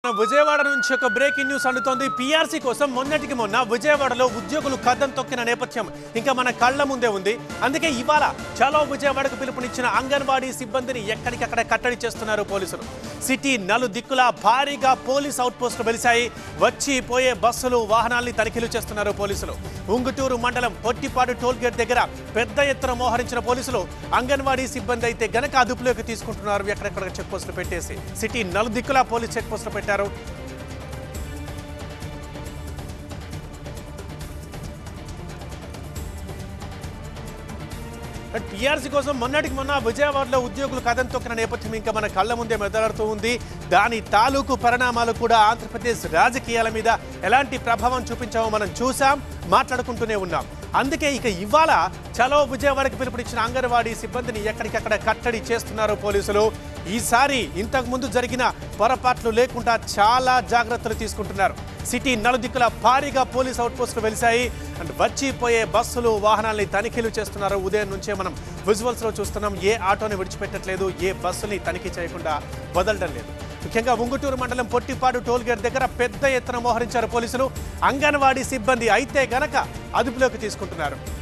విజయవాడ నుంచి ఒక breaking news అందుతోంది పీఆర్సీ కోసం మొన్నటికి మొన్న విజయవాడలో ఉద్యోగులు కద్దం తొక్కిన నేపథ్యం ఇంకా మన కళ్ళ ముందే ఉంది అందుకే ఇవాళ చలో విజయవాడకు పిలుపునిచ్చిన అంగన్వాడీ సిబ్బందిని ఎక్కడికక్కడ కట్టడి చేస్తున్నారు పోలీసులు సిటీ నలు దిక్కులా భారీగా పోలీస్ అవుట్ పోస్టులు వెలిశాయి వచ్చి పోయే బస్సులు వాహనాల్ని తనిఖీలు చేస్తున్నారు పోలీసులు ఉంగుటూరు మండలం పొట్టిపాడు టోల్ గేట్ దగ్గర పెద్ద ఎత్తున మోహరించిన పోలీసులు అంగన్వాడీ సిబ్బంది అయితే గనక అదుపులోకి తీసుకుంటున్నారు ఎక్కడెక్కడ చెక్ పోస్టులు పెట్టేసి సిటీ నలుదిక్కులా పోలీస్ చెక్ పోస్టులు పెట్టారు టీఆర్సీ కోసం మొన్నటికి మొన్న విజయవాడలో ఉద్యోగులు కథం తొక్కిన నేపథ్యం ఇంకా మన కళ్ళ ముందే మెదలాడుతూ ఉంది దాని తాలూకు పరిణామాలు కూడా ఆంధ్రప్రదేశ్ రాజకీయాల మీద ఎలాంటి ప్రభావం చూపించామో మనం చూసాం మాట్లాడుకుంటూనే ఉన్నాం అందుకే ఇక ఇవాళ చలో విజయవాడకి పిలుపునిచ్చిన అంగన్వాడీ సిబ్బందిని ఎక్కడికక్కడ కట్టడి చేస్తున్నారు పోలీసులు ఈసారి ఇంతకు ముందు జరిగిన పొరపాట్లు లేకుండా చాలా జాగ్రత్తలు తీసుకుంటున్నారు సిటీ నలుదిక్కుల భారీగా పోలీస్ అవుట్ పోస్టులు వెలిశాయి అండ్ వచ్చిపోయే బస్సులు వాహనాల్ని తనిఖీలు చేస్తున్నారు ఉదయం నుంచే మనం విజువల్స్ లో చూస్తున్నాం ఏ ఆటోని విడిచిపెట్టట్లేదు ఏ బస్సుని తనిఖీ చేయకుండా వదలడం లేదు ముఖ్యంగా ఉంగుటూరు మండలం పొట్టిపాడు టోల్ గేట్ దగ్గర పెద్ద ఎత్తున మోహరించారు పోలీసులు అంగన్వాడీ సిబ్బంది అయితే గనక అదుపులోకి తీసుకుంటున్నారు